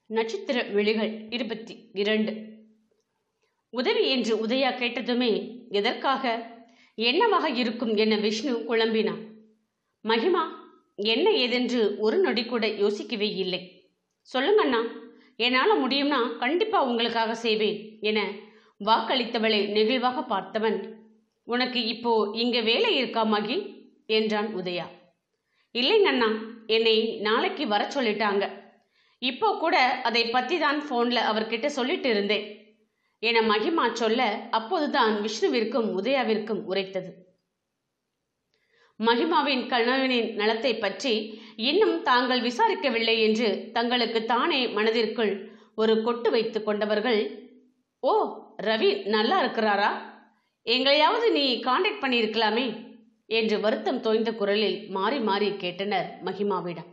நட்சத்திர விழிகள் இருபத்தி இரண்டு உதவி என்று உதயா கேட்டதுமே எதற்காக என்னவாக இருக்கும் என விஷ்ணு குழம்பினான் மகிமா என்ன ஏதென்று ஒரு நொடி கூட யோசிக்கவே இல்லை சொல்லுங்க அண்ணா என்னால் முடியும்னா கண்டிப்பா உங்களுக்காக செய்வேன் என வாக்களித்தவளை நெகிழ்வாக பார்த்தவன் உனக்கு இப்போ இங்க வேலை இருக்கா மகி என்றான் உதயா இல்லைங்க அண்ணா என்னை நாளைக்கு வர சொல்லிட்டாங்க இப்போ கூட அதை பற்றி தான் ஃபோனில் அவர்கிட்ட சொல்லிட்டு இருந்தேன் என மகிமா சொல்ல அப்போதுதான் விஷ்ணுவிற்கும் உதயாவிற்கும் உரைத்தது மகிமாவின் கணவனின் நலத்தை பற்றி இன்னும் தாங்கள் விசாரிக்கவில்லை என்று தங்களுக்கு தானே மனதிற்குள் ஒரு கொட்டு வைத்து கொண்டவர்கள் ஓ ரவி நல்லா இருக்கிறாரா எங்களையாவது நீ காண்டாக்ட் பண்ணியிருக்கலாமே என்று வருத்தம் தோய்ந்த குரலில் மாறி மாறி கேட்டனர் மகிமாவிடம்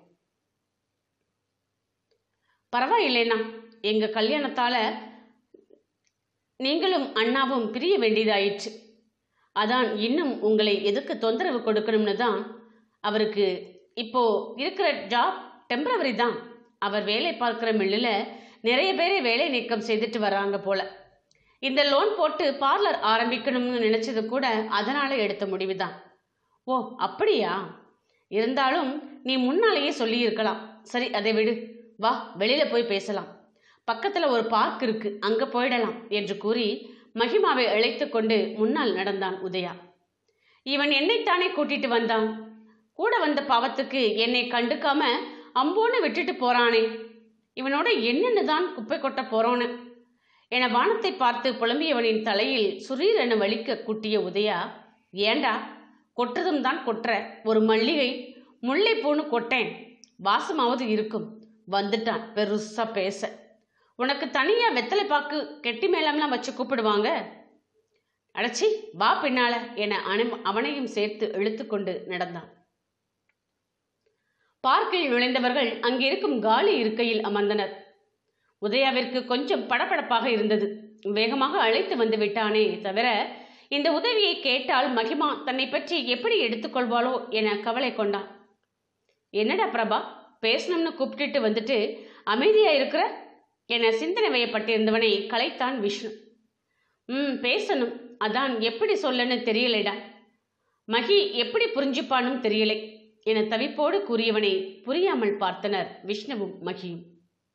பரவாயில்லைண்ணா எங்க கல்யாணத்தால நீங்களும் அண்ணாவும் பிரிய வேண்டியதாயிற்று அதான் இன்னும் உங்களை எதுக்கு தொந்தரவு கொடுக்கணும்னு தான் அவருக்கு இப்போ இருக்கிற ஜாப் டெம்பரவரி தான் அவர் வேலை பார்க்குற மில்லில் நிறைய பேரை வேலை நீக்கம் செய்துட்டு வர்றாங்க போல இந்த லோன் போட்டு பார்லர் ஆரம்பிக்கணும்னு நினைச்சது கூட அதனால எடுத்த முடிவு தான் ஓ அப்படியா இருந்தாலும் நீ முன்னாலேயே சொல்லியிருக்கலாம் சரி அதை விடு வா வெளியில போய் பேசலாம் பக்கத்துல ஒரு பார்க் இருக்கு அங்க போயிடலாம் என்று கூறி மகிமாவை அழைத்து கொண்டு முன்னால் நடந்தான் உதயா இவன் என்னைத்தானே கூட்டிட்டு வந்தான் கூட வந்த பாவத்துக்கு என்னை கண்டுக்காம அம்போன்னு விட்டுட்டு போறானே இவனோட என்னென்னு தான் குப்பை கொட்ட போறோன்னு என வானத்தை பார்த்து புலம்பியவனின் தலையில் சுரீர் என வலிக்க கூட்டிய உதயா ஏண்டா கொட்டுறதும் தான் கொட்டுற ஒரு மல்லிகை முல்லைப்பூன்னு கொட்டேன் வாசமாவது இருக்கும் வந்துட்டான் பெருசா பேச உனக்கு தனியா வெத்தலை பாக்கு கெட்டி மேளம்லாம் வச்சு கூப்பிடுவாங்க அடச்சி வா பின்னால என அனு அவனையும் சேர்த்து இழுத்துக்கொண்டு நடந்தான் பார்க்கில் நுழைந்தவர்கள் அங்கிருக்கும் காலி இருக்கையில் அமர்ந்தனர் உதயாவிற்கு கொஞ்சம் படபடப்பாக இருந்தது வேகமாக அழைத்து வந்து விட்டானே தவிர இந்த உதவியை கேட்டால் மகிமா தன்னை பற்றி எப்படி எடுத்துக்கொள்வாளோ என கவலை கொண்டான் என்னடா பிரபா பேசணும்னு கூப்பிட்டுட்டு வந்துட்டு அமைதியா இருக்கிற என சிந்தனை வயப்பட்டிருந்தவனை கலைத்தான் விஷ்ணு ம் பேசணும் அதான் எப்படி சொல்லன்னு தெரியலடா மகி எப்படி புரிஞ்சுப்பானும் தெரியலை என தவிப்போடு கூறியவனை புரியாமல் பார்த்தனர் விஷ்ணுவும் மகியும்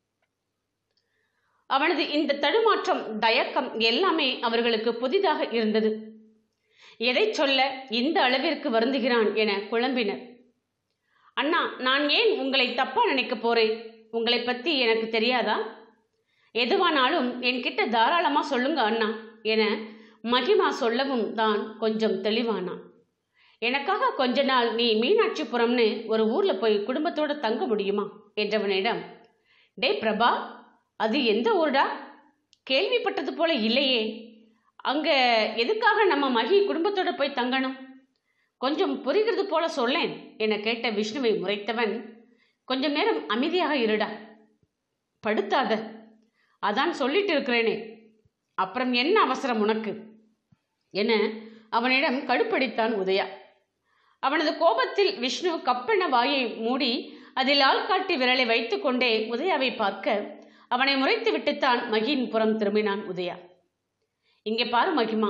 அவனது இந்த தடுமாற்றம் தயக்கம் எல்லாமே அவர்களுக்கு புதிதாக இருந்தது எதை சொல்ல இந்த அளவிற்கு வருந்துகிறான் என குழம்பினர் அண்ணா நான் ஏன் உங்களை தப்பா நினைக்க போறேன் உங்களை பத்தி எனக்கு தெரியாதா எதுவானாலும் என்கிட்ட தாராளமா சொல்லுங்க அண்ணா என மகிமா சொல்லவும் தான் கொஞ்சம் தெளிவானான் எனக்காக கொஞ்ச நாள் நீ மீனாட்சிபுரம்னு ஒரு ஊர்ல போய் குடும்பத்தோட தங்க முடியுமா என்றவனிடம் டே பிரபா அது எந்த ஊர்டா கேள்விப்பட்டது போல இல்லையே அங்க எதுக்காக நம்ம மகி குடும்பத்தோட போய் தங்கணும் கொஞ்சம் புரிகிறது போல சொல்லேன் என கேட்ட விஷ்ணுவை முறைத்தவன் கொஞ்சம் நேரம் அமைதியாக இருடா படுத்தாத அதான் சொல்லிட்டு இருக்கிறேனே அப்புறம் என்ன அவசரம் உனக்கு என அவனிடம் கடுப்படித்தான் உதயா அவனது கோபத்தில் விஷ்ணு கப்பென வாயை மூடி அதில் ஆள்காட்டி விரலை வைத்துக்கொண்டே உதயாவை பார்க்க அவனை முறைத்து விட்டுத்தான் மகியின் புறம் திரும்பினான் உதயா இங்கே பாரு மகிமா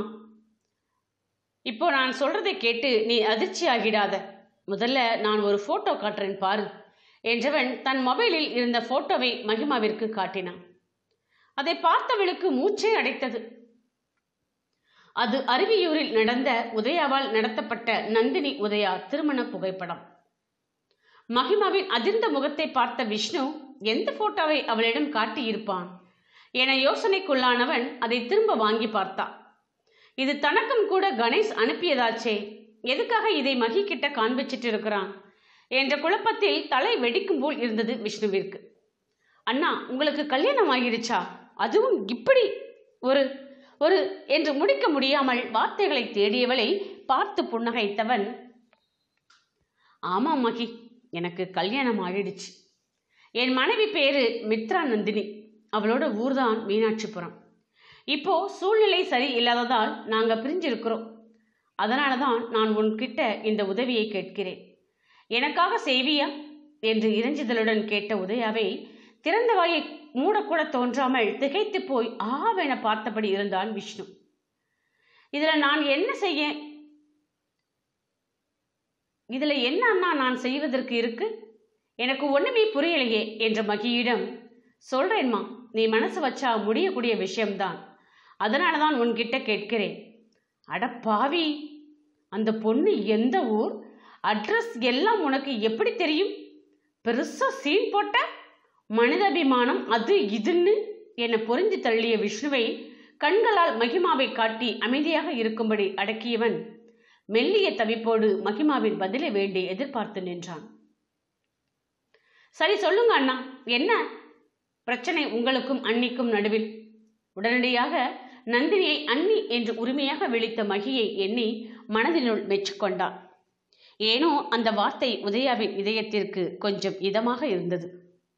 இப்போ நான் சொல்றதை கேட்டு நீ அதிர்ச்சி ஆகிடாத முதல்ல நான் ஒரு போட்டோ காட்டுறேன் பாரு என்றவன் தன் மொபைலில் இருந்த போட்டோவை மகிமாவிற்கு காட்டினான் அதை பார்த்தவளுக்கு மூச்சே அடைத்தது அது அருவியூரில் நடந்த உதயாவால் நடத்தப்பட்ட நந்தினி உதயா திருமண புகைப்படம் மகிமாவின் அதிர்ந்த முகத்தை பார்த்த விஷ்ணு எந்த போட்டோவை அவளிடம் காட்டியிருப்பான் என யோசனைக்குள்ளானவன் அதை திரும்ப வாங்கி பார்த்தான் இது தனக்கும் கூட கணேஷ் அனுப்பியதாச்சே எதுக்காக இதை மகி கிட்ட காண்பிச்சிட்டு இருக்கிறான் என்ற குழப்பத்தில் தலை வெடிக்கும் போல் இருந்தது விஷ்ணுவிற்கு அண்ணா உங்களுக்கு கல்யாணம் ஆகிருச்சா அதுவும் இப்படி ஒரு ஒரு என்று முடிக்க முடியாமல் வார்த்தைகளை தேடியவளை பார்த்து புன்னகைத்தவன் ஆமாம் மகி எனக்கு கல்யாணம் ஆகிடுச்சு என் மனைவி பேரு மித்ரா நந்தினி அவளோட ஊர்தான் மீனாட்சிபுரம் இப்போ சூழ்நிலை சரி இல்லாததால் நாங்க பிரிஞ்சிருக்கிறோம் அதனால தான் நான் உன்கிட்ட இந்த உதவியை கேட்கிறேன் எனக்காக செய்வியா என்று இறைஞ்சுதலுடன் கேட்ட உதயாவை திறந்த வாயை மூடக்கூட தோன்றாமல் திகைத்து போய் ஆவென பார்த்தபடி இருந்தான் விஷ்ணு இதுல நான் என்ன செய்ய இதுல என்ன அண்ணா நான் செய்வதற்கு இருக்கு எனக்கு ஒண்ணுமே புரியலையே என்ற மகியிடம் சொல்றேன்மா நீ மனசு வச்சா முடியக்கூடிய விஷயம்தான் அதனால தான் உன்கிட்ட கேட்கிறேன் அட பாவி அந்த பொண்ணு எந்த ஊர் அட்ரஸ் எல்லாம் உனக்கு எப்படி தெரியும் பெருசா சீன் போட்ட மனிதாபிமானம் அது இதுன்னு என்னை பொறிஞ்சு தள்ளிய விஷ்ணுவை கண்களால் மகிமாவை காட்டி அமைதியாக இருக்கும்படி அடக்கியவன் மெல்லிய தவிப்போடு மகிமாவின் பதிலை வேண்டி எதிர்பார்த்து நின்றான் சரி சொல்லுங்க அண்ணா என்ன பிரச்சனை உங்களுக்கும் அன்னிக்கும் நடுவில் உடனடியாக நந்தினியை அன்னி என்று உரிமையாக விழித்த மகியை எண்ணி மனதினுள் மெச்சுக்கொண்டான் ஏனோ அந்த வார்த்தை உதயாவின் இதயத்திற்கு கொஞ்சம் இதமாக இருந்தது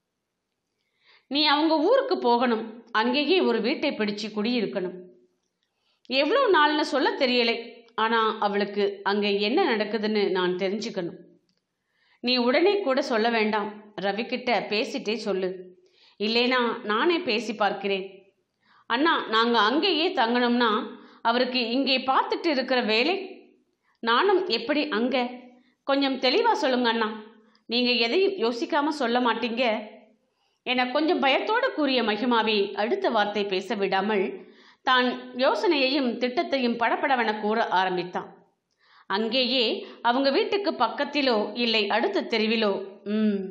நீ அவங்க ஊருக்கு போகணும் அங்கேயே ஒரு வீட்டை பிடிச்சு குடியிருக்கணும் எவ்வளோ நாள்னு சொல்ல தெரியலை ஆனால் அவளுக்கு அங்கே என்ன நடக்குதுன்னு நான் தெரிஞ்சுக்கணும் நீ உடனே கூட சொல்ல வேண்டாம் ரவிக்கிட்ட பேசிட்டே சொல்லு இல்லைனா நானே பேசி பார்க்கிறேன் அண்ணா நாங்கள் அங்கேயே தங்கணும்னா அவருக்கு இங்கே பார்த்துட்டு இருக்கிற வேலை நானும் எப்படி அங்கே கொஞ்சம் தெளிவாக சொல்லுங்க அண்ணா நீங்கள் எதையும் யோசிக்காம சொல்ல மாட்டீங்க என கொஞ்சம் பயத்தோடு கூறிய மகிமாவை அடுத்த வார்த்தை பேச விடாமல் தான் யோசனையையும் திட்டத்தையும் படபடவென கூற ஆரம்பித்தான் அங்கேயே அவங்க வீட்டுக்கு பக்கத்திலோ இல்லை அடுத்த தெருவிலோ ம்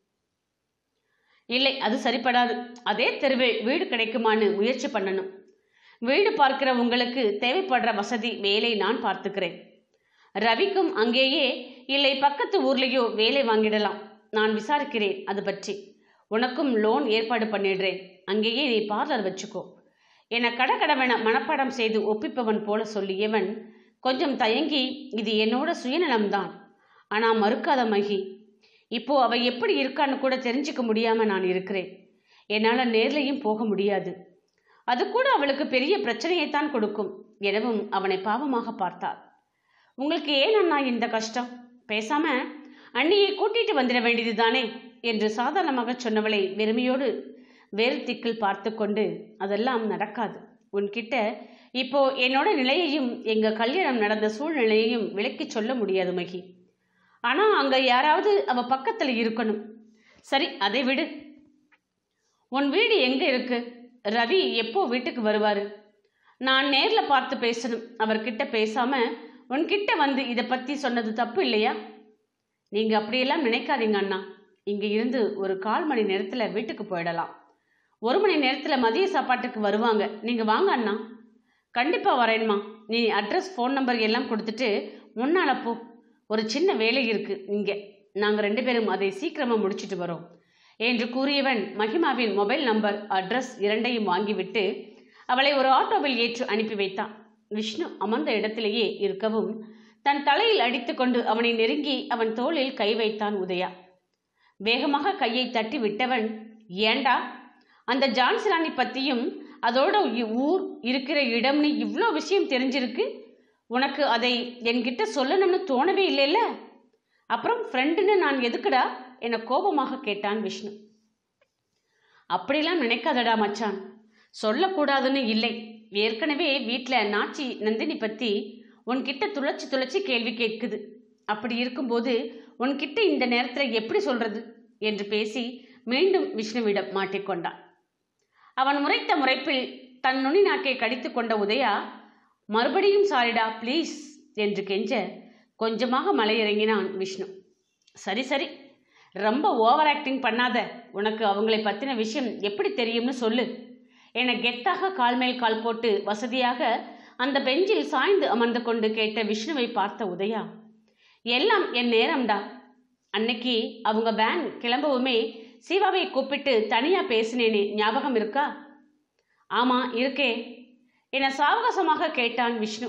இல்லை அது சரிப்படாது அதே தெருவில் வீடு கிடைக்குமான்னு முயற்சி பண்ணணும் வீடு பார்க்கிற உங்களுக்கு தேவைப்படுற வசதி வேலை நான் பார்த்துக்கிறேன் ரவிக்கும் அங்கேயே இல்லை பக்கத்து ஊர்லேயோ வேலை வாங்கிடலாம் நான் விசாரிக்கிறேன் அது பற்றி உனக்கும் லோன் ஏற்பாடு பண்ணிடுறேன் அங்கேயே நீ பார்லர் வச்சுக்கோ என கடகடவென மனப்பாடம் செய்து ஒப்பிப்பவன் போல சொல்லியவன் கொஞ்சம் தயங்கி இது என்னோட சுயநலம்தான் ஆனா மறுக்காத மகி இப்போ அவ எப்படி இருக்கான்னு கூட தெரிஞ்சுக்க முடியாம நான் இருக்கிறேன் என்னால் நேர்லையும் போக முடியாது அது கூட அவளுக்கு பெரிய பிரச்சனையைத்தான் கொடுக்கும் எனவும் அவனை பாவமாக பார்த்தாள் உங்களுக்கு ஏன் அண்ணா இந்த கஷ்டம் பேசாம அண்ணியை கூட்டிட்டு வந்துட வேண்டியது தானே என்று சாதாரணமாக சொன்னவளை வெறுமையோடு வேறு திக்கில் பார்த்து கொண்டு அதெல்லாம் நடக்காது உன்கிட்ட இப்போ என்னோட நிலையையும் எங்க கல்யாணம் நடந்த சூழ்நிலையையும் விளக்கி சொல்ல முடியாது மகி ஆனா அங்க யாராவது அவ பக்கத்துல இருக்கணும் சரி அதை விடு உன் வீடு எங்க இருக்கு ரவி எப்போ வீட்டுக்கு வருவாரு நான் நேர்ல பார்த்து பேசணும் அவர்கிட்ட பேசாம உன்கிட்ட வந்து இதை பத்தி சொன்னது தப்பு இல்லையா நீங்க அப்படியெல்லாம் நினைக்காதீங்க அண்ணா இங்க இருந்து ஒரு கால் மணி நேரத்துல வீட்டுக்கு போயிடலாம் ஒரு மணி நேரத்துல மதிய சாப்பாட்டுக்கு வருவாங்க நீங்க வாங்க அண்ணா கண்டிப்பா வரேன்மா நீ அட்ரஸ் ஃபோன் நம்பர் எல்லாம் கொடுத்துட்டு முன்னால போ ஒரு சின்ன வேலை இருக்கு இங்க நாங்க ரெண்டு பேரும் அதை சீக்கிரமா முடிச்சிட்டு வரோம் என்று கூறியவன் மகிமாவின் மொபைல் நம்பர் அட்ரஸ் இரண்டையும் வாங்கிவிட்டு அவளை ஒரு ஆட்டோவில் ஏற்று அனுப்பி வைத்தான் விஷ்ணு அமர்ந்த இடத்திலேயே இருக்கவும் தன் தலையில் அடித்துக்கொண்டு அவனை நெருங்கி அவன் தோளில் கை வைத்தான் உதயா வேகமாக கையை தட்டி விட்டவன் ஏண்டா அந்த ஜான்சிராணி பத்தியும் அதோட இ- ஊர் இருக்கிற இடம்னு இவ்வளோ விஷயம் தெரிஞ்சிருக்கு உனக்கு அதை என்கிட்ட சொல்லணும்னு தோணவே இல்லைல்ல அப்புறம் ஃப்ரெண்டுன்னு நான் எதுக்குடா என கோபமாக கேட்டான் விஷ்ணு அப்படிலாம் நினைக்காதடா மச்சான் சொல்லக்கூடாதுன்னு இல்லை ஏற்கனவே வீட்டில் நாச்சி நந்தினி பற்றி உன்கிட்ட துளைச்சி துளைச்சி கேள்வி கேட்குது அப்படி இருக்கும்போது உன்கிட்ட இந்த நேரத்தில் எப்படி சொல்றது என்று பேசி மீண்டும் விஷ்ணுவிடம் மாட்டிக்கொண்டான் அவன் முறைத்த முறைப்பில் தன் நுனி நாக்கை கடித்து கொண்ட உதயா மறுபடியும் சாரிடா ப்ளீஸ் என்று கெஞ்ச கொஞ்சமாக மலையிறங்கினான் விஷ்ணு சரி சரி ரொம்ப ஓவர் ஆக்டிங் பண்ணாத உனக்கு அவங்களை பற்றின விஷயம் எப்படி தெரியும்னு சொல்லு என கெத்தாக கால் மேல் கால் போட்டு வசதியாக அந்த பெஞ்சில் சாய்ந்து அமர்ந்து கொண்டு கேட்ட விஷ்ணுவை பார்த்த உதயா எல்லாம் என் நேரம்டா அன்னைக்கு அவங்க வேன் கிளம்பவுமே சிவாவை கூப்பிட்டு தனியா பேசினேனே ஞாபகம் இருக்கா ஆமா இருக்கே என சாவகாசமாக கேட்டான் விஷ்ணு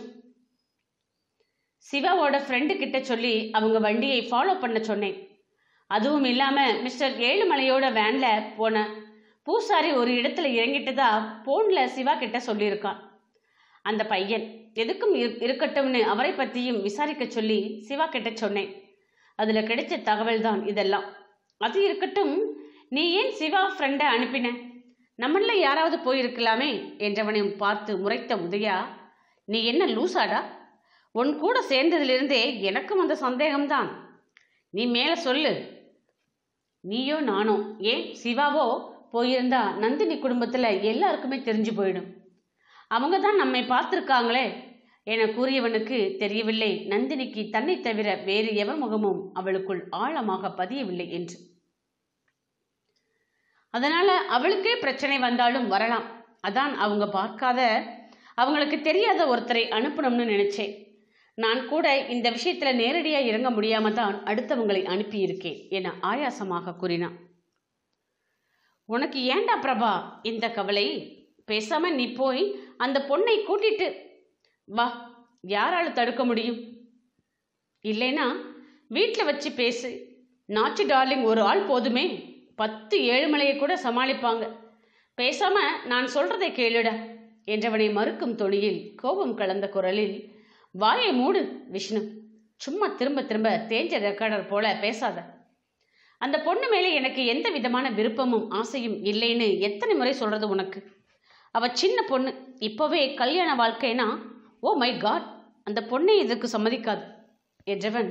சிவாவோட ஃப்ரெண்டு கிட்ட சொல்லி அவங்க வண்டியை ஃபாலோ பண்ண சொன்னேன் அதுவும் இல்லாம மிஸ்டர் ஏழுமலையோட வேன்ல போன பூசாரி ஒரு இடத்துல இறங்கிட்டதா போன்ல சிவா கிட்ட சொல்லியிருக்கான் அந்த பையன் எதுக்கும் இரு- இருக்கட்டும்னு அவரை பத்தியும் விசாரிக்க சொல்லி சிவா கிட்ட சொன்னேன் அதுல கிடைச்ச தகவல் தான் இதெல்லாம் அது இருக்கட்டும் நீ ஏன் சிவா ஃப்ரெண்டை அனுப்பின நம்மள யாராவது போயிருக்கலாமே என்றவனையும் பார்த்து முறைத்த உதயா நீ என்ன லூசாடா உன் கூட சேர்ந்ததிலிருந்தே எனக்கும் அந்த சந்தேகம்தான் நீ மேலே சொல்லு நீயோ நானோ ஏன் சிவாவோ போயிருந்தா நந்தினி குடும்பத்தில் எல்லாருக்குமே தெரிஞ்சு போயிடும் அவங்க தான் நம்மை பார்த்துருக்காங்களே என கூறியவனுக்கு தெரியவில்லை நந்தினிக்கு தன்னை தவிர வேறு எவர் முகமும் அவளுக்குள் ஆழமாக பதியவில்லை என்று அதனால அவளுக்கே பிரச்சனை வந்தாலும் வரலாம் அதான் அவங்க பார்க்காத அவங்களுக்கு தெரியாத ஒருத்தரை அனுப்பணும்னு நினைச்சேன் நான் கூட இந்த விஷயத்துல நேரடியா இறங்க முடியாம தான் அடுத்தவங்களை அனுப்பியிருக்கேன் என ஆயாசமாக கூறினான் உனக்கு ஏண்டா பிரபா இந்த கவலை பேசாம நீ போய் அந்த பொண்ணை கூட்டிட்டு வா யாரால தடுக்க முடியும் இல்லைனா வீட்டில் வச்சு பேசு நாச்சு டார்லிங் ஒரு ஆள் போதுமே பத்து ஏழுமலையை கூட சமாளிப்பாங்க பேசாம நான் சொல்றதை கேளுடா என்றவனை மறுக்கும் தொனியில் கோபம் கலந்த குரலில் வாயை மூடு விஷ்ணு சும்மா திரும்ப திரும்ப தேஞ்ச ரெக்கார்டர் போல பேசாத அந்த பொண்ணு மேலே எனக்கு எந்த விதமான விருப்பமும் ஆசையும் இல்லைன்னு எத்தனை முறை சொல்றது உனக்கு அவ சின்ன பொண்ணு இப்போவே கல்யாண வாழ்க்கைனா ஓ மை காட் அந்த பொண்ணை இதுக்கு சம்மதிக்காது என்றவன்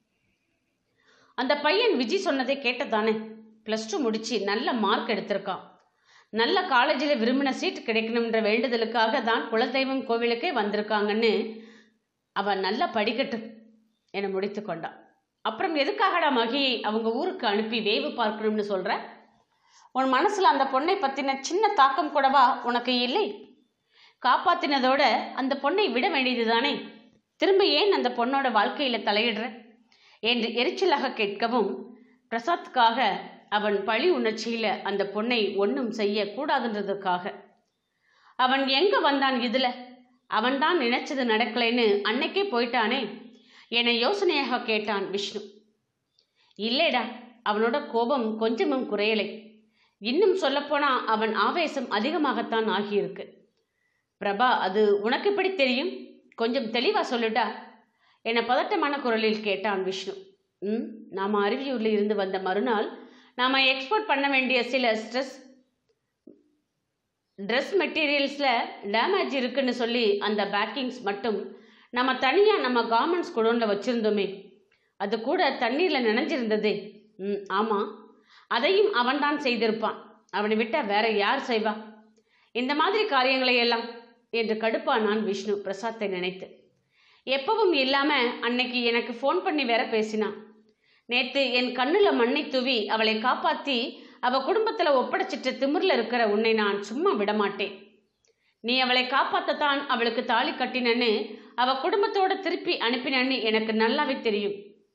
அந்த பையன் விஜய் சொன்னதை கேட்டதானே ப்ளஸ் டூ முடிச்சு நல்ல மார்க் எடுத்திருக்கான் நல்ல காலேஜில் விரும்பின சீட் கிடைக்கணுன்ற வேண்டுதலுக்காக தான் குலதெய்வம் கோவிலுக்கே வந்திருக்காங்கன்னு அவன் நல்லா படிக்கட்டும் என முடித்து கொண்டான் அப்புறம் எதுக்காகடா மகியை அவங்க ஊருக்கு அனுப்பி வேவு பார்க்கணும்னு சொல்ற உன் மனசுல அந்த பொண்ணை பத்தின சின்ன தாக்கம் கூடவா உனக்கு இல்லை காப்பாத்தினதோட அந்த பொண்ணை விட வேண்டியதுதானே திரும்ப ஏன் அந்த பொண்ணோட வாழ்க்கையில தலையிடுற என்று எரிச்சலாக கேட்கவும் பிரசாத்துக்காக அவன் பழி உணர்ச்சியில அந்த பொண்ணை ஒன்றும் செய்ய கூடாதுன்றதுக்காக அவன் எங்க வந்தான் இதுல அவன்தான் நினைச்சது நடக்கலைன்னு அன்னைக்கே போயிட்டானே என யோசனையாக கேட்டான் விஷ்ணு இல்லைடா அவனோட கோபம் கொஞ்சமும் குறையலை இன்னும் சொல்லப்போனா அவன் ஆவேசம் அதிகமாகத்தான் ஆகியிருக்கு பிரபா அது உனக்கு எப்படி தெரியும் கொஞ்சம் தெளிவா சொல்லுடா என பதட்டமான குரலில் கேட்டான் விஷ்ணு ம் நாம அருவியூர்ல இருந்து வந்த மறுநாள் நாம எக்ஸ்போர்ட் பண்ண வேண்டிய சில ஸ்ட்ரெஸ் ட்ரெஸ் மெட்டீரியல்ஸில் டேமேஜ் இருக்குன்னு சொல்லி அந்த பேக்கிங்ஸ் மட்டும் நம்ம தனியாக நம்ம கார்மெண்ட்ஸ் குடோனில் வச்சுருந்தோமே அது கூட தண்ணீரில் நனைஞ்சிருந்ததே ம் ஆமாம் அதையும் அவன்தான் செய்திருப்பான் அவனை விட்டால் வேற யார் செய்வா இந்த மாதிரி காரியங்களை எல்லாம் என்று கடுப்பானான் விஷ்ணு பிரசாத்தை நினைத்து எப்பவும் இல்லாமல் அன்னைக்கு எனக்கு ஃபோன் பண்ணி வேற பேசினான் நேத்து என் கண்ணுல மண்ணை தூவி அவளை காப்பாத்தி அவ குடும்பத்துல ஒப்படைச்சிட்டு திமிர்ல இருக்கிற உன்னை நான் சும்மா விடமாட்டேன் நீ அவளை காப்பாத்தத்தான் அவளுக்கு தாலி கட்டினன்னு அவ குடும்பத்தோட திருப்பி அனுப்பினன்னு எனக்கு நல்லாவே தெரியும்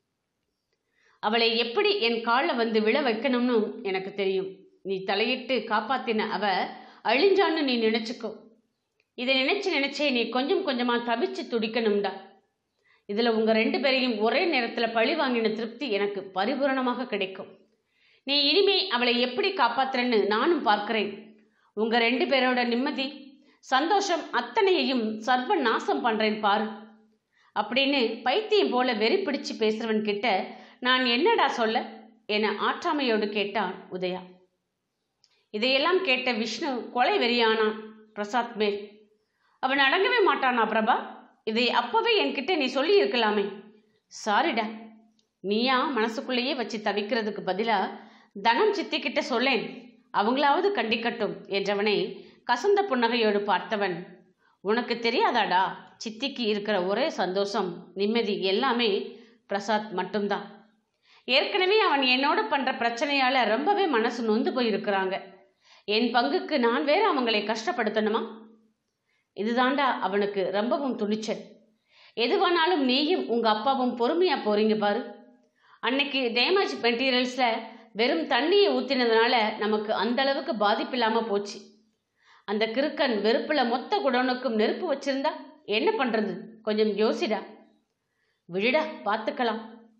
அவளை எப்படி என் காலில் வந்து விழ வைக்கணும்னு எனக்கு தெரியும் நீ தலையிட்டு காப்பாத்தின அவ அழிஞ்சான்னு நீ நினைச்சுக்கோ இதை நினைச்சு நினைச்சே நீ கொஞ்சம் கொஞ்சமா தவிச்சு துடிக்கணும்டா இதுல உங்க ரெண்டு பேரையும் ஒரே நேரத்துல பழி வாங்கின திருப்தி எனக்கு பரிபூரணமாக கிடைக்கும் நீ இனிமே அவளை எப்படி காப்பாத்துறன்னு நானும் பார்க்கிறேன் உங்க ரெண்டு பேரோட நிம்மதி சந்தோஷம் அத்தனையையும் சர்வ நாசம் பண்றேன் பாரு அப்படின்னு பைத்தியம் போல வெறி பிடிச்சு பேசுறவன் கிட்ட நான் என்னடா சொல்ல என ஆற்றாமையோடு கேட்டான் உதயா இதையெல்லாம் கேட்ட விஷ்ணு கொலை வெறியானான் பிரசாத் மேல் அவன் அடங்கவே மாட்டானா பிரபா இதை அப்பவே என்கிட்ட நீ சொல்லி இருக்கலாமே சாரிடா நீயா மனசுக்குள்ளேயே வச்சு தவிக்கிறதுக்கு பதிலா தனம் சித்திக்கிட்ட சொல்லேன் அவங்களாவது கண்டிக்கட்டும் என்றவனை கசந்த புன்னகையோடு பார்த்தவன் உனக்கு தெரியாதாடா சித்திக்கு இருக்கிற ஒரே சந்தோஷம் நிம்மதி எல்லாமே பிரசாத் மட்டும்தான் ஏற்கனவே அவன் என்னோட பண்ற பிரச்சனையால ரொம்பவே மனசு நொந்து போயிருக்கிறாங்க என் பங்குக்கு நான் வேற அவங்களை கஷ்டப்படுத்தணுமா இதுதாண்டா அவனுக்கு ரொம்பவும் துணிச்சல் எதுவானாலும் நீயும் உங்க அப்பாவும் பொறுமையா போறீங்க பாரு அன்னைக்கு டேமேஜ் மெட்டீரியல்ஸ்ல வெறும் தண்ணியை ஊத்தினதுனால நமக்கு அந்த அளவுக்கு பாதிப்பு இல்லாம போச்சு அந்த கிறுக்கன் வெறுப்புல மொத்த குடோனுக்கும் நெருப்பு வச்சிருந்தா என்ன பண்றது கொஞ்சம் யோசிடா விழுடா பார்த்துக்கலாம்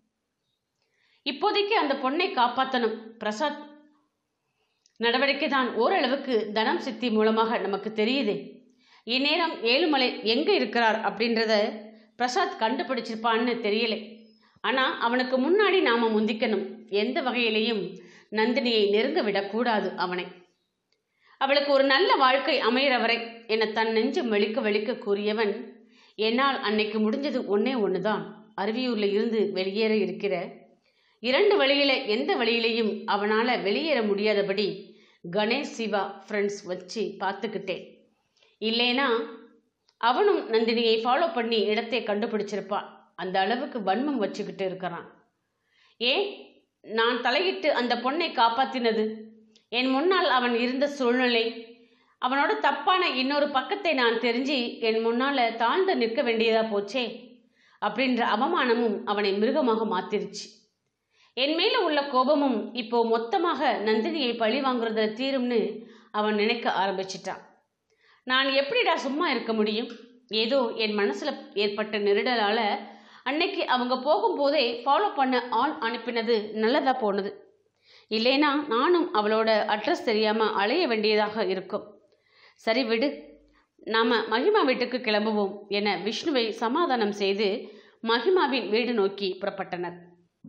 இப்போதைக்கு அந்த பொண்ணை காப்பாற்றணும் பிரசாத் நடவடிக்கை தான் ஓரளவுக்கு தனம் சித்தி மூலமாக நமக்கு தெரியுதே இந்நேரம் ஏழுமலை எங்க இருக்கிறார் அப்படின்றத பிரசாத் கண்டுபிடிச்சிருப்பான்னு தெரியலை ஆனா அவனுக்கு முன்னாடி நாம முந்திக்கணும் எந்த வகையிலையும் நந்தினியை நெருங்க விடக்கூடாது அவனை அவளுக்கு ஒரு நல்ல வாழ்க்கை அமையிற வரை என தன் நெஞ்சு வெளிக்க வெளிக்க கூறியவன் என்னால் அன்னைக்கு முடிஞ்சது ஒன்னே ஒண்ணுதான் அருவியூர்ல இருந்து வெளியேற இருக்கிற இரண்டு வழியில எந்த வழியிலையும் அவனால வெளியேற முடியாதபடி கணேஷ் சிவா ஃப்ரெண்ட்ஸ் வச்சு பார்த்துக்கிட்டேன் இல்லைனா அவனும் நந்தினியை ஃபாலோ பண்ணி இடத்தை கண்டுபிடிச்சிருப்பான் அந்த அளவுக்கு வன்மம் வச்சுக்கிட்டு இருக்கிறான் ஏன் நான் தலையிட்டு அந்த பொண்ணை காப்பாத்தினது என் முன்னால் அவன் இருந்த சூழ்நிலை அவனோட தப்பான இன்னொரு பக்கத்தை நான் தெரிஞ்சு என் முன்னால தாழ்ந்து நிற்க வேண்டியதா போச்சே அப்படின்ற அவமானமும் அவனை மிருகமாக மாத்திருச்சு என் மேல உள்ள கோபமும் இப்போ மொத்தமாக நந்தினியை பழி வாங்குறதுல தீரும்னு அவன் நினைக்க ஆரம்பிச்சிட்டான் நான் எப்படிடா சும்மா இருக்க முடியும் ஏதோ என் மனசுல ஏற்பட்ட நெருடலால அன்னைக்கு அவங்க போகும்போதே ஃபாலோ பண்ண ஆள் அனுப்பினது நல்லதா போனது இல்லைனா நானும் அவளோட அட்ரஸ் தெரியாம அலைய வேண்டியதாக இருக்கும் சரி விடு நாம மகிமா வீட்டுக்கு கிளம்புவோம் என விஷ்ணுவை சமாதானம் செய்து மகிமாவின் வீடு நோக்கி புறப்பட்டனர்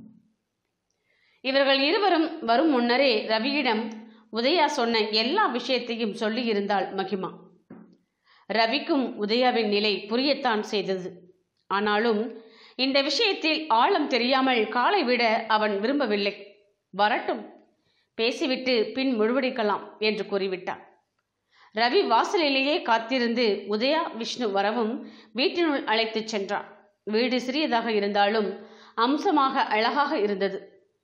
இவர்கள் இருவரும் வரும் முன்னரே ரவியிடம் உதயா சொன்ன எல்லா விஷயத்தையும் சொல்லியிருந்தாள் மகிமா ரவிக்கும் உதயாவின் நிலை புரியத்தான் செய்தது ஆனாலும் இந்த விஷயத்தில் ஆழம் தெரியாமல் காலை விட அவன் விரும்பவில்லை வரட்டும் பேசிவிட்டு பின் முழுவடிக்கலாம் என்று கூறிவிட்டான் ரவி வாசலிலேயே காத்திருந்து உதயா விஷ்ணு வரவும் வீட்டினுள் அழைத்துச் சென்றான் வீடு சிறியதாக இருந்தாலும் அம்சமாக அழகாக இருந்தது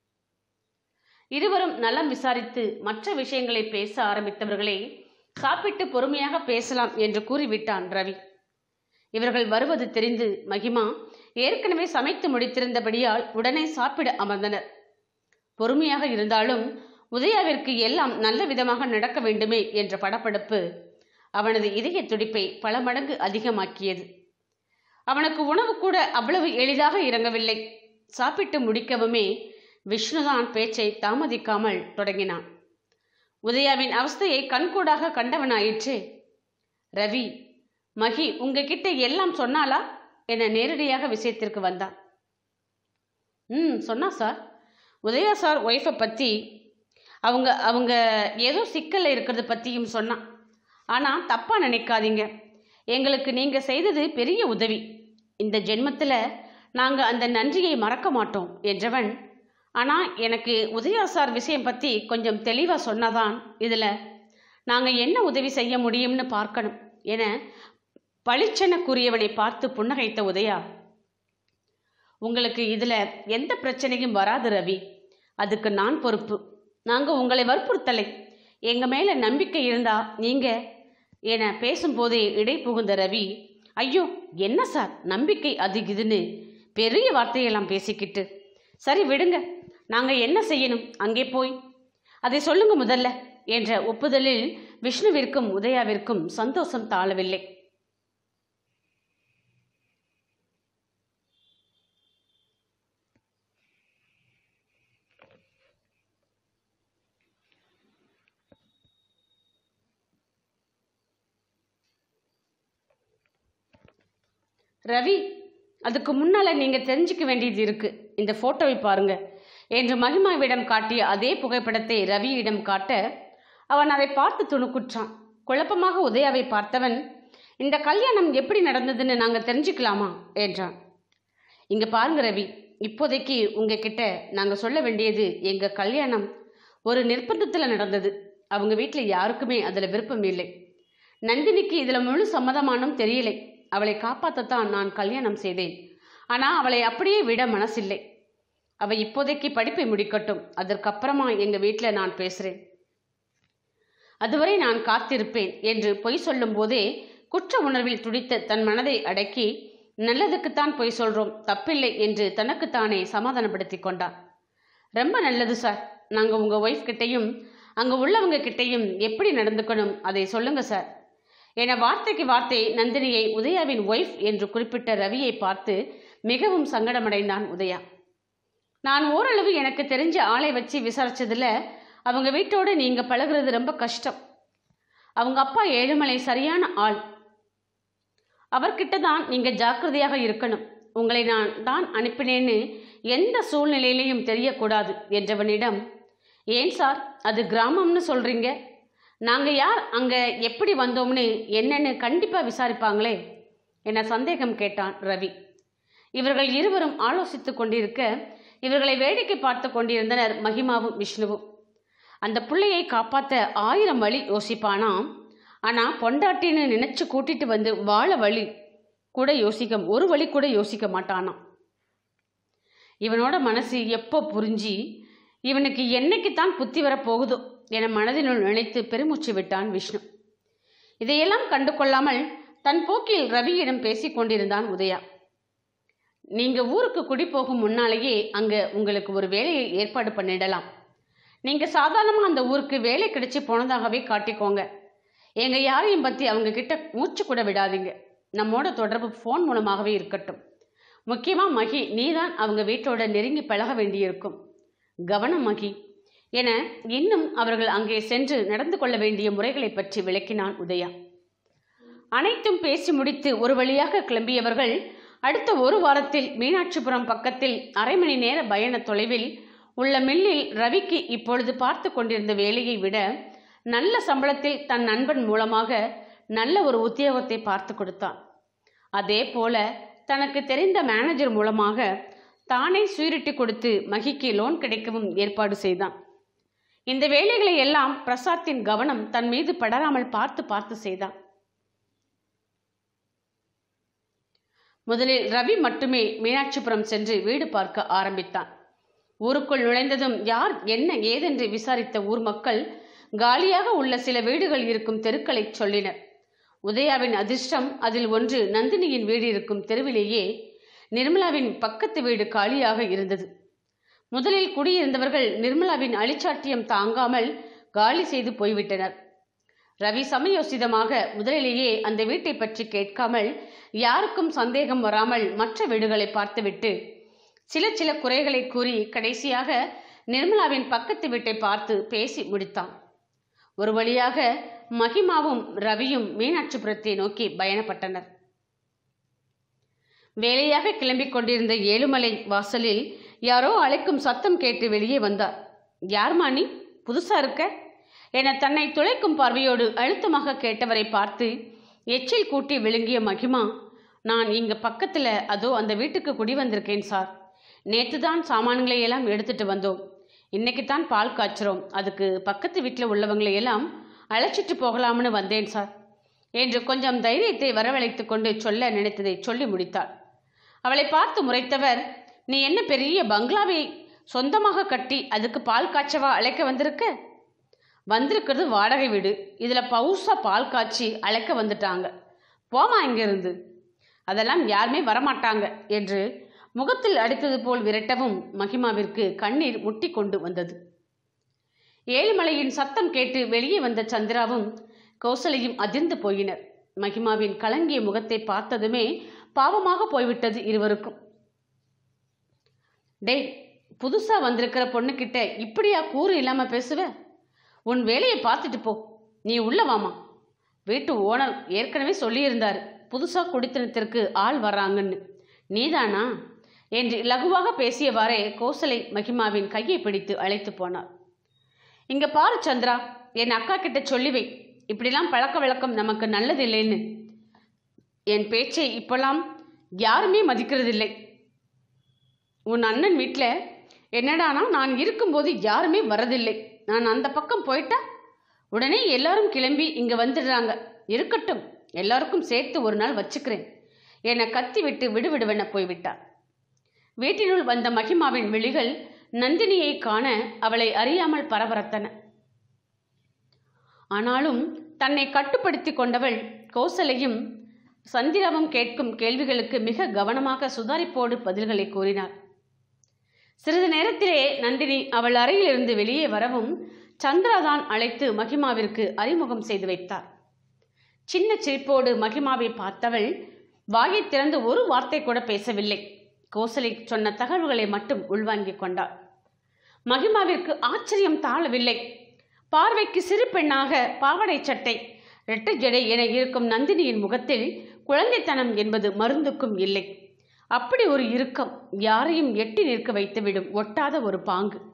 இருவரும் நலம் விசாரித்து மற்ற விஷயங்களை பேச ஆரம்பித்தவர்களே சாப்பிட்டு பொறுமையாக பேசலாம் என்று கூறிவிட்டான் ரவி இவர்கள் வருவது தெரிந்து மகிமா ஏற்கனவே சமைத்து முடித்திருந்தபடியால் உடனே சாப்பிட அமர்ந்தனர் பொறுமையாக இருந்தாலும் உதயாவிற்கு எல்லாம் நல்ல விதமாக நடக்க வேண்டுமே என்ற படப்படப்பு அவனது இதய துடிப்பை பல மடங்கு அதிகமாக்கியது அவனுக்கு உணவு கூட அவ்வளவு எளிதாக இறங்கவில்லை சாப்பிட்டு முடிக்கவுமே விஷ்ணுதான் பேச்சை தாமதிக்காமல் தொடங்கினான் உதயாவின் அவஸ்தையை கண்கூடாக கண்டவனாயிற்று ரவி மகி உங்ககிட்ட எல்லாம் சொன்னாளா என நேரடியாக விஷயத்திற்கு வந்தான் ம் சொன்னா சார் உதயா சார் ஒய்ஃபை பற்றி அவங்க அவங்க ஏதோ சிக்கலில் இருக்கிறத பற்றியும் சொன்னான் ஆனால் தப்பாக நினைக்காதீங்க எங்களுக்கு நீங்கள் செய்தது பெரிய உதவி இந்த ஜென்மத்தில் நாங்கள் அந்த நன்றியை மறக்க மாட்டோம் என்றவன் ஆனால் எனக்கு உதயா சார் விஷயம் பற்றி கொஞ்சம் தெளிவாக சொன்னாதான் இதில் நாங்கள் என்ன உதவி செய்ய முடியும்னு பார்க்கணும் என பளிச்சென கூறியவனை பார்த்து புன்னகைத்த உதயா உங்களுக்கு இதில் எந்த பிரச்சனையும் வராது ரவி அதுக்கு நான் பொறுப்பு நாங்கள் உங்களை வற்புறுத்தலை எங்கள் மேலே நம்பிக்கை இருந்தா நீங்கள் என பேசும்போதே இடை புகுந்த ரவி ஐயோ என்ன சார் நம்பிக்கை அது இதுன்னு பெரிய வார்த்தையெல்லாம் பேசிக்கிட்டு சரி விடுங்க நாங்கள் என்ன செய்யணும் அங்கே போய் அதை சொல்லுங்க முதல்ல என்ற ஒப்புதலில் விஷ்ணுவிற்கும் உதயாவிற்கும் சந்தோஷம் தாழவில்லை ரவி அதுக்கு முன்னால நீங்க தெரிஞ்சுக்க வேண்டியது இருக்கு இந்த போட்டோவை பாருங்க என்று மகிமாவிடம் காட்டிய அதே புகைப்படத்தை ரவியிடம் காட்ட அவன் அதை பார்த்து துணுக்குற்றான் குழப்பமாக உதயாவை பார்த்தவன் இந்த கல்யாணம் எப்படி நடந்ததுன்னு நாங்க தெரிஞ்சுக்கலாமா என்றான் இங்க பாருங்க ரவி இப்போதைக்கு உங்ககிட்ட நாங்க சொல்ல வேண்டியது எங்க கல்யாணம் ஒரு நிர்பந்தத்தில் நடந்தது அவங்க வீட்டில் யாருக்குமே அதில் விருப்பம் இல்லை நந்தினிக்கு இதில் முழு சம்மதமானும் தெரியலை அவளை காப்பாற்றத்தான் நான் கல்யாணம் செய்தேன் ஆனால் அவளை அப்படியே விட மனசில்லை அவள் இப்போதைக்கு படிப்பை முடிக்கட்டும் அதற்கப்புறமா எங்கள் வீட்டில் நான் பேசுகிறேன் அதுவரை நான் காத்திருப்பேன் என்று பொய் சொல்லும் போதே குற்ற உணர்வில் துடித்த தன் மனதை அடக்கி நல்லதுக்குத்தான் பொய் சொல்றோம் தப்பில்லை என்று தனக்குத்தானே சமாதானப்படுத்தி கொண்டான் ரொம்ப நல்லது சார் நாங்கள் உங்கள் ஒய்ஃப் கிட்டையும் அங்கே உள்ளவங்க கிட்டையும் எப்படி நடந்துக்கணும் அதை சொல்லுங்க சார் என வார்த்தைக்கு வார்த்தை நந்தினியை உதயாவின் ஒய்ஃப் என்று குறிப்பிட்ட ரவியை பார்த்து மிகவும் சங்கடமடைந்தான் உதயா நான் ஓரளவு எனக்கு தெரிஞ்ச ஆளை வச்சு விசாரிச்சதுல அவங்க வீட்டோட நீங்க பழகுறது ரொம்ப கஷ்டம் அவங்க அப்பா ஏழுமலை சரியான ஆள் அவர்கிட்ட தான் நீங்க ஜாக்கிரதையாக இருக்கணும் உங்களை நான் தான் அனுப்பினேன்னு எந்த சூழ்நிலையிலையும் தெரியக்கூடாது என்றவனிடம் ஏன் சார் அது கிராமம்னு சொல்கிறீங்க நாங்கள் யார் அங்கே எப்படி வந்தோம்னு என்னென்னு கண்டிப்பாக விசாரிப்பாங்களே என சந்தேகம் கேட்டான் ரவி இவர்கள் இருவரும் ஆலோசித்து கொண்டிருக்க இவர்களை வேடிக்கை பார்த்து கொண்டிருந்தனர் மகிமாவும் விஷ்ணுவும் அந்த பிள்ளையை காப்பாற்ற ஆயிரம் வழி யோசிப்பானாம் ஆனால் பொண்டாட்டின்னு நினச்சி கூட்டிட்டு வந்து வாழ வழி கூட யோசிக்க ஒரு வழி கூட யோசிக்க மாட்டானாம் இவனோட மனசு எப்போ புரிஞ்சு இவனுக்கு என்னைக்குத்தான் புத்தி வரப் போகுதோ என மனதினுள் நினைத்து பெருமூச்சு விட்டான் விஷ்ணு இதையெல்லாம் கண்டு கொள்ளாமல் தன் போக்கில் ரவியிடம் பேசிக் கொண்டிருந்தான் உதயா நீங்க ஊருக்கு குடி போகும் முன்னாலேயே அங்க உங்களுக்கு ஒரு வேலையை ஏற்பாடு பண்ணிடலாம் நீங்க சாதாரணமாக அந்த ஊருக்கு வேலை கிடைச்சி போனதாகவே காட்டிக்கோங்க எங்க யாரையும் பத்தி அவங்க கிட்ட மூச்சு கூட விடாதீங்க நம்மோட தொடர்பு ஃபோன் மூலமாகவே இருக்கட்டும் முக்கியமா மகி நீதான் அவங்க வீட்டோட நெருங்கி பழக வேண்டியிருக்கும் கவனம் மகி என இன்னும் அவர்கள் அங்கே சென்று நடந்து கொள்ள வேண்டிய முறைகளை பற்றி விளக்கினான் உதயா அனைத்தும் பேசி முடித்து ஒரு வழியாக கிளம்பியவர்கள் அடுத்த ஒரு வாரத்தில் மீனாட்சிபுரம் பக்கத்தில் அரை மணி நேர பயண தொலைவில் உள்ள மில்லில் ரவிக்கு இப்பொழுது பார்த்து கொண்டிருந்த வேலையை விட நல்ல சம்பளத்தில் தன் நண்பன் மூலமாக நல்ல ஒரு உத்தியோகத்தை பார்த்து கொடுத்தான் அதே போல தனக்கு தெரிந்த மேனேஜர் மூலமாக தானே சூரிட்டி கொடுத்து மகிக்கு லோன் கிடைக்கவும் ஏற்பாடு செய்தான் இந்த வேலைகளை எல்லாம் பிரசாத்தின் கவனம் தன் மீது படராமல் பார்த்து பார்த்து செய்தான் முதலில் ரவி மட்டுமே மீனாட்சிபுரம் சென்று வீடு பார்க்க ஆரம்பித்தான் ஊருக்குள் நுழைந்ததும் யார் என்ன ஏதென்று விசாரித்த ஊர் மக்கள் காலியாக உள்ள சில வீடுகள் இருக்கும் தெருக்களை சொல்லினர் உதயாவின் அதிர்ஷ்டம் அதில் ஒன்று நந்தினியின் வீடு இருக்கும் தெருவிலேயே நிர்மலாவின் பக்கத்து வீடு காலியாக இருந்தது முதலில் குடியிருந்தவர்கள் நிர்மலாவின் அழிச்சாட்டியம் தாங்காமல் காலி செய்து போய்விட்டனர் ரவி சமயோசிதமாக முதலிலேயே அந்த வீட்டை பற்றி கேட்காமல் யாருக்கும் சந்தேகம் வராமல் மற்ற வீடுகளை பார்த்துவிட்டு சில சில குறைகளை கூறி கடைசியாக நிர்மலாவின் பக்கத்து வீட்டை பார்த்து பேசி முடித்தான் ஒரு வழியாக மகிமாவும் ரவியும் மீனாட்சிபுரத்தை நோக்கி பயணப்பட்டனர் வேலையாக கிளம்பிக் கொண்டிருந்த ஏழுமலை வாசலில் யாரோ அழைக்கும் சத்தம் கேட்டு வெளியே வந்தார் யார்மா நீ புதுசா இருக்க என தன்னை துளைக்கும் பார்வையோடு அழுத்தமாக கேட்டவரை பார்த்து எச்சில் கூட்டி விழுங்கிய மகிமா நான் இங்க பக்கத்துல அதோ அந்த வீட்டுக்கு குடி வந்திருக்கேன் சார் நேற்று தான் சாமான்களை எல்லாம் எடுத்துட்டு வந்தோம் இன்னைக்கு தான் பால் காய்ச்சுறோம் அதுக்கு பக்கத்து வீட்டில் உள்ளவங்களை எல்லாம் அழைச்சிட்டு போகலாம்னு வந்தேன் சார் என்று கொஞ்சம் தைரியத்தை வரவழைத்து கொண்டு சொல்ல நினைத்ததை சொல்லி முடித்தாள் அவளை பார்த்து முறைத்தவர் நீ என்ன பெரிய பங்களாவை சொந்தமாக கட்டி அதுக்கு பால் காய்ச்சவா அழைக்க வந்திருக்க வந்திருக்கிறது வாடகை வீடு இதில் பவுசா பால் காய்ச்சி அழைக்க வந்துட்டாங்க போமா இங்கிருந்து அதெல்லாம் யாருமே வரமாட்டாங்க என்று முகத்தில் அடித்தது போல் விரட்டவும் மகிமாவிற்கு கண்ணீர் முட்டி கொண்டு வந்தது ஏழுமலையின் சத்தம் கேட்டு வெளியே வந்த சந்திராவும் கௌசலையும் அதிர்ந்து போயினர் மகிமாவின் கலங்கிய முகத்தை பார்த்ததுமே பாவமாக போய்விட்டது இருவருக்கும் டேய் புதுசா வந்திருக்கிற பொண்ணுக்கிட்ட இப்படியா கூறு இல்லாம பேசுவ உன் வேலையை பார்த்துட்டு போ நீ உள்ள வாமா வீட்டு ஓனர் ஏற்கனவே சொல்லியிருந்தார் புதுசா குடித்தனத்திற்கு ஆள் வர்றாங்கன்னு நீதானா என்று லகுவாக பேசியவாறே கோசலை மகிமாவின் கையை பிடித்து அழைத்து போனார் இங்க பாரு சந்திரா என் அக்கா கிட்ட சொல்லி வை இப்படிலாம் பழக்க வழக்கம் நமக்கு நல்லதில்லைன்னு என் பேச்சை இப்பெல்லாம் யாருமே மதிக்கிறதில்லை உன் அண்ணன் வீட்டில் என்னடானா நான் இருக்கும்போது யாருமே வரதில்லை நான் அந்த பக்கம் போயிட்டா உடனே எல்லாரும் கிளம்பி இங்கே வந்துடுறாங்க இருக்கட்டும் எல்லாருக்கும் சேர்த்து ஒரு நாள் வச்சுக்கிறேன் என கத்தி விட்டு விடுவிடுவென போய்விட்டார் வீட்டினுள் வந்த மகிமாவின் விழிகள் நந்தினியை காண அவளை அறியாமல் பரபரத்தன ஆனாலும் தன்னை கட்டுப்படுத்தி கொண்டவள் கோசலையும் சந்திராவும் கேட்கும் கேள்விகளுக்கு மிக கவனமாக சுதாரிப்போடு பதில்களை கூறினார் சிறிது நேரத்திலே நந்தினி அவள் அறையிலிருந்து வெளியே வரவும் சந்திராதான் அழைத்து மகிமாவிற்கு அறிமுகம் செய்து வைத்தார் சின்ன சிரிப்போடு மகிமாவை பார்த்தவள் வாயை திறந்து ஒரு வார்த்தை கூட பேசவில்லை கோசலை சொன்ன தகவல்களை மட்டும் உள்வாங்கிக் கொண்டாள் மகிமாவிற்கு ஆச்சரியம் தாழவில்லை பார்வைக்கு சிறு பெண்ணாக பாவடை சட்டை இரட்டை ஜடை என இருக்கும் நந்தினியின் முகத்தில் குழந்தைத்தனம் என்பது மருந்துக்கும் இல்லை அப்படி ஒரு இறுக்கம் யாரையும் எட்டி நிற்க வைத்துவிடும் ஒட்டாத ஒரு பாங்கு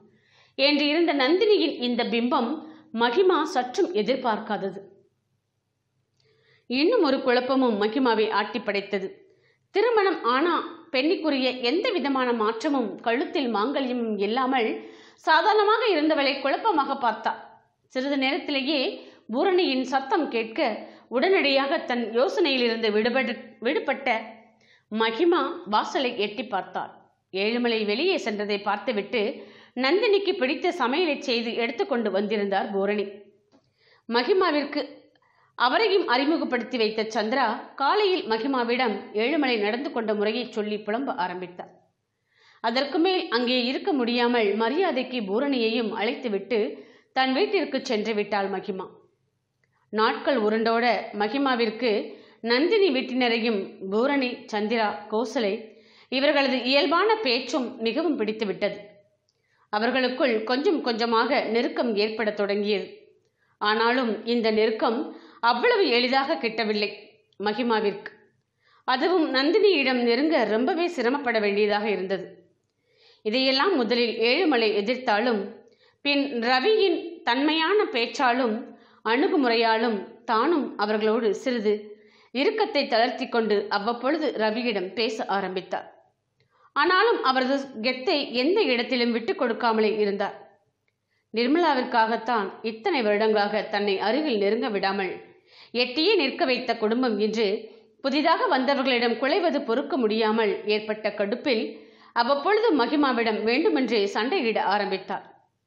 என்று இருந்த நந்தினியின் இந்த பிம்பம் மகிமா சற்றும் எதிர்பார்க்காதது இன்னும் ஒரு குழப்பமும் மகிமாவை ஆட்டி படைத்தது திருமணம் ஆனா பெண்ணிக்குரிய எந்த விதமான மாற்றமும் கழுத்தில் மாங்கல்யமும் இல்லாமல் சாதாரணமாக இருந்தவளை குழப்பமாக பார்த்தாள் சிறிது நேரத்திலேயே பூரணியின் சத்தம் கேட்க உடனடியாக தன் யோசனையிலிருந்து விடுபட விடுபட்ட மகிமா வாசலை எட்டி பார்த்தாள் ஏழுமலை வெளியே சென்றதை பார்த்துவிட்டு நந்தினிக்கு பிடித்த சமையலை செய்து எடுத்துக்கொண்டு வந்திருந்தார் பூரணி மகிமாவிற்கு அவரையும் அறிமுகப்படுத்தி வைத்த சந்திரா காலையில் மகிமாவிடம் ஏழுமலை நடந்து கொண்ட முறையை சொல்லி புலம்ப ஆரம்பித்தார் அதற்கு மேல் அங்கே இருக்க முடியாமல் மரியாதைக்கு பூரணியையும் அழைத்துவிட்டு தன் வீட்டிற்கு சென்று விட்டாள் மகிமா நாட்கள் உருண்டோட மகிமாவிற்கு நந்தினி வீட்டினரையும் பூரணி சந்திரா கோசலை இவர்களது இயல்பான பேச்சும் மிகவும் பிடித்துவிட்டது அவர்களுக்குள் கொஞ்சம் கொஞ்சமாக நெருக்கம் ஏற்படத் தொடங்கியது ஆனாலும் இந்த நெருக்கம் அவ்வளவு எளிதாக கிட்டவில்லை மகிமாவிற்கு அதுவும் நந்தினியிடம் நெருங்க ரொம்பவே சிரமப்பட வேண்டியதாக இருந்தது இதையெல்லாம் முதலில் ஏழுமலை எதிர்த்தாலும் பின் ரவியின் தன்மையான பேச்சாலும் அணுகுமுறையாலும் தானும் அவர்களோடு சிறிது இறுக்கத்தை தளர்த்தி கொண்டு அவ்வப்பொழுது ரவியிடம் பேச ஆரம்பித்தார் ஆனாலும் அவரது கெத்தை எந்த இடத்திலும் விட்டு கொடுக்காமலே இருந்தார் நிர்மலாவிற்காகத்தான் இத்தனை வருடங்களாக தன்னை அருகில் நெருங்க விடாமல் எட்டியே நிற்க வைத்த குடும்பம் இன்று புதிதாக வந்தவர்களிடம் குலைவது பொறுக்க முடியாமல் ஏற்பட்ட கடுப்பில் அவ்வப்பொழுது மகிமாவிடம் வேண்டுமென்றே சண்டையிட ஆரம்பித்தார்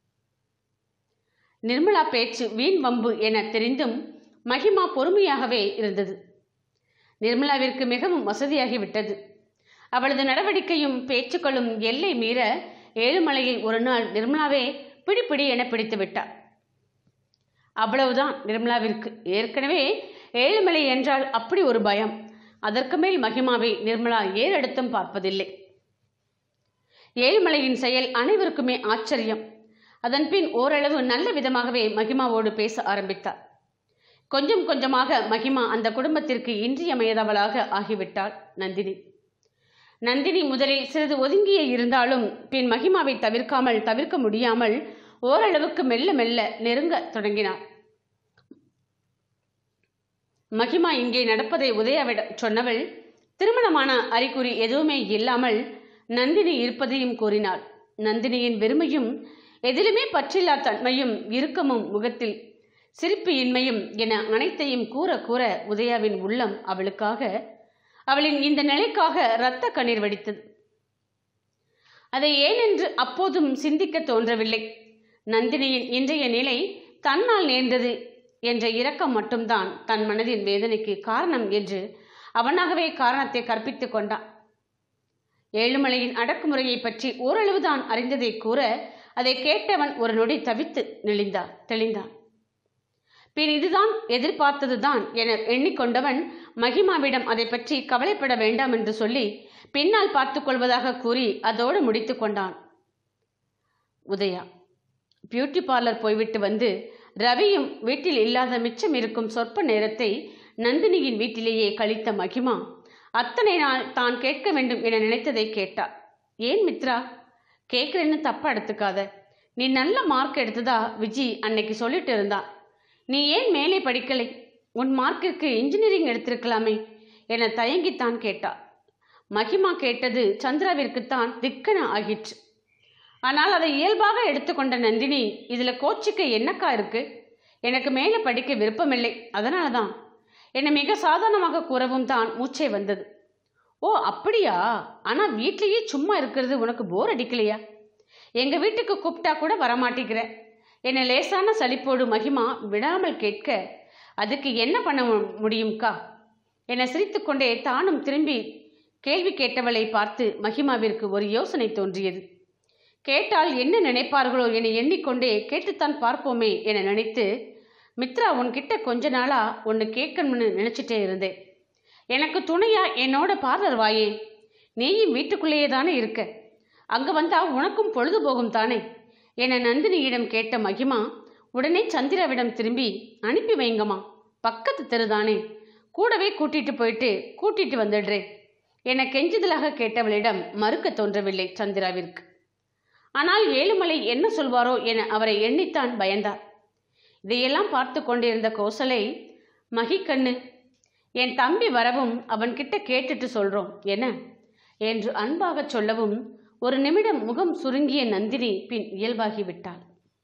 நிர்மலா பேச்சு வீண் வம்பு என தெரிந்தும் மகிமா பொறுமையாகவே இருந்தது நிர்மலாவிற்கு மிகவும் வசதியாகிவிட்டது அவளது நடவடிக்கையும் பேச்சுக்களும் எல்லை மீற ஏழுமலையை ஒரு நாள் நிர்மலாவே பிடி பிடி என பிடித்து விட்டார் அவ்வளவுதான் நிர்மலாவிற்கு ஏற்கனவே ஏழுமலை என்றால் அப்படி ஒரு பயம் அதற்கு மேல் மகிமாவை நிர்மலா ஏறெடுத்தும் பார்ப்பதில்லை ஏழுமலையின் செயல் அனைவருக்குமே ஆச்சரியம் அதன் பின் ஓரளவு நல்ல விதமாகவே மகிமாவோடு பேச ஆரம்பித்தார் கொஞ்சம் கொஞ்சமாக மகிமா அந்த குடும்பத்திற்கு இன்றியமையாதவளாக ஆகிவிட்டாள் நந்தினி நந்தினி முதலில் சிறிது ஒதுங்கியே இருந்தாலும் பின் மகிமாவை தவிர்க்காமல் தவிர்க்க முடியாமல் ஓரளவுக்கு மெல்ல மெல்ல நெருங்க தொடங்கினார் மகிமா இங்கே நடப்பதை உதயாவிட சொன்னவள் திருமணமான அறிகுறி எதுவுமே இல்லாமல் நந்தினி இருப்பதையும் கூறினாள் நந்தினியின் வெறுமையும் எதிலுமே பற்றில்லா தன்மையும் இறுக்கமும் முகத்தில் சிரிப்பு இன்மையும் என அனைத்தையும் கூற கூற உதயாவின் உள்ளம் அவளுக்காக அவளின் இந்த நிலைக்காக இரத்த கண்ணீர் வடித்தது அதை ஏனென்று அப்போதும் சிந்திக்க தோன்றவில்லை நந்தினியின் இன்றைய நிலை தன்னால் நேர்ந்தது என்ற இரக்கம் மட்டும்தான் தன் மனதின் வேதனைக்கு காரணம் என்று அவனாகவே காரணத்தை கற்பித்துக் கொண்டான் ஏழுமலையின் அடக்குமுறையை பற்றி ஓரளவுதான் அறிந்ததை கூற அதை கேட்டவன் ஒரு நொடி தவித்து நெளிந்தான் தெளிந்தான் பின் இதுதான் எதிர்பார்த்ததுதான் என எண்ணிக்கொண்டவன் மகிமாவிடம் அதை பற்றி கவலைப்பட வேண்டாம் என்று சொல்லி பின்னால் பார்த்துக் கொள்வதாக கூறி அதோடு முடித்து கொண்டான் உதயா பியூட்டி பார்லர் போய்விட்டு வந்து ரவியும் வீட்டில் இல்லாத மிச்சம் இருக்கும் சொற்ப நேரத்தை நந்தினியின் வீட்டிலேயே கழித்த மகிமா அத்தனை நாள் தான் கேட்க வேண்டும் என நினைத்ததை கேட்டார் ஏன் மித்ரா கேட்குறேன்னு தப்பா எடுத்துக்காத நீ நல்ல மார்க் எடுத்ததா விஜி அன்னைக்கு சொல்லிட்டு இருந்தா நீ ஏன் மேலே படிக்கலை உன் மார்க்கிற்கு இன்ஜினியரிங் எடுத்திருக்கலாமே என தயங்கித்தான் கேட்டா மகிமா கேட்டது சந்திராவிற்குத்தான் திக்கன ஆகிற்று ஆனால் அதை இயல்பாக எடுத்துக்கொண்ட நந்தினி இதில் கோச்சிக்க என்னக்கா இருக்கு எனக்கு மேலே படிக்க விருப்பமில்லை அதனால தான் என்னை மிக சாதாரணமாக கூறவும் தான் மூச்சே வந்தது ஓ அப்படியா ஆனால் வீட்லேயே சும்மா இருக்கிறது உனக்கு போர் அடிக்கலையா எங்கள் வீட்டுக்கு கூப்பிட்டா கூட வரமாட்டேங்கிற என்னை லேசான சலிப்போடு மகிமா விடாமல் கேட்க அதுக்கு என்ன பண்ண மு- முடியும்க்கா என சிரித்துக்கொண்டே தானும் திரும்பி கேள்வி கேட்டவளை பார்த்து மகிமாவிற்கு ஒரு யோசனை தோன்றியது கேட்டால் என்ன நினைப்பார்களோ என எண்ணிக்கொண்டே கேட்டுத்தான் பார்ப்போமே என நினைத்து மித்ரா உன்கிட்ட கொஞ்ச நாளா ஒன்று கேட்கணும்னு நினச்சிட்டே இருந்தேன் எனக்கு துணையா என்னோட பார்லர் வாயே நீயும் வீட்டுக்குள்ளேயே தானே இருக்க அங்கே வந்தா உனக்கும் பொழுது போகும் தானே என நந்தினியிடம் கேட்ட மகிமா உடனே சந்திராவிடம் திரும்பி அனுப்பி வைங்கம்மா பக்கத்து தெருதானே கூடவே கூட்டிட்டு போயிட்டு கூட்டிட்டு வந்துடுறேன் என கெஞ்சுதலாக கேட்டவளிடம் மறுக்க தோன்றவில்லை சந்திராவிற்கு ஆனால் ஏழுமலை என்ன சொல்வாரோ என அவரை எண்ணித்தான் பயந்தார் இதையெல்லாம் பார்த்து கொண்டிருந்த கோசலை மகிக்கண்ணு என் தம்பி வரவும் அவன்கிட்ட கேட்டுட்டு சொல்றோம் என்ன என்று அன்பாகச் சொல்லவும் ஒரு நிமிடம் முகம் சுருங்கிய நந்தினி பின் இயல்பாகிவிட்டாள்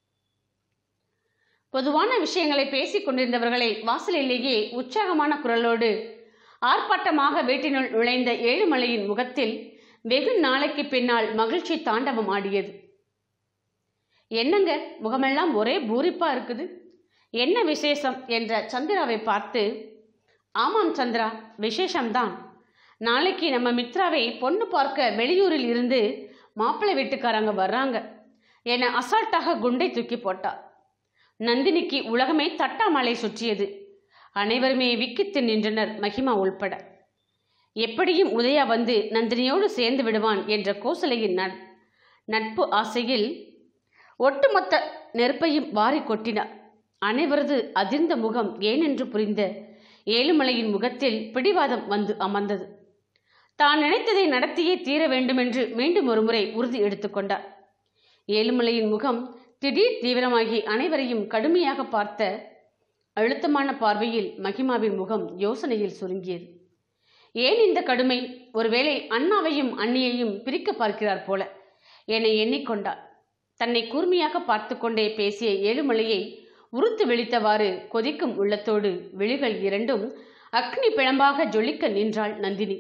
பொதுவான விஷயங்களை பேசிக் கொண்டிருந்தவர்களை வாசலிலேயே உற்சாகமான குரலோடு ஆர்ப்பாட்டமாக வீட்டினுள் நுழைந்த ஏழுமலையின் முகத்தில் வெகு நாளைக்கு பின்னால் மகிழ்ச்சி தாண்டவம் ஆடியது என்னங்க முகமெல்லாம் ஒரே பூரிப்பா இருக்குது என்ன விசேஷம் என்ற சந்திராவை பார்த்து ஆமாம் சந்திரா விசேஷம்தான் நாளைக்கு நம்ம மித்ராவை பொண்ணு பார்க்க வெளியூரில் இருந்து மாப்பிள்ளை வீட்டுக்காரங்க வர்றாங்க என அசால்ட்டாக குண்டை தூக்கி போட்டா நந்தினிக்கு உலகமே தட்டாமலை சுற்றியது அனைவருமே விக்கித்து நின்றனர் மகிமா உள்பட எப்படியும் உதயா வந்து நந்தினியோடு சேர்ந்து விடுவான் என்ற கோசலையின் நட் நட்பு ஆசையில் ஒட்டுமொத்த நெருப்பையும் வாரி கொட்டினார் அனைவரது அதிர்ந்த முகம் ஏனென்று புரிந்த ஏழுமலையின் முகத்தில் பிடிவாதம் வந்து அமர்ந்தது தான் நினைத்ததை நடத்தியே தீர வேண்டுமென்று மீண்டும் ஒருமுறை உறுதி எடுத்துக்கொண்டார் ஏழுமலையின் முகம் திடீர் தீவிரமாகி அனைவரையும் கடுமையாக பார்த்த அழுத்தமான பார்வையில் மகிமாவின் முகம் யோசனையில் சுருங்கியது ஏன் இந்த கடுமை ஒருவேளை அண்ணாவையும் அண்ணியையும் பிரிக்க பார்க்கிறார் போல என எண்ணிக்கொண்டார் தன்னை கூர்மையாக பார்த்து கொண்டே பேசிய ஏழுமலையை உறுத்து விழித்தவாறு கொதிக்கும் உள்ளத்தோடு விழிகள் இரண்டும் அக்னி பிழம்பாக ஜொலிக்க நின்றாள் நந்தினி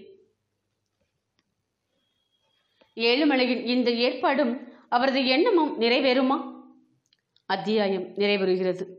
ஏழுமலையின் இந்த ஏற்பாடும் அவரது எண்ணமும் நிறைவேறுமா அத்தியாயம் நிறைவேறுகிறது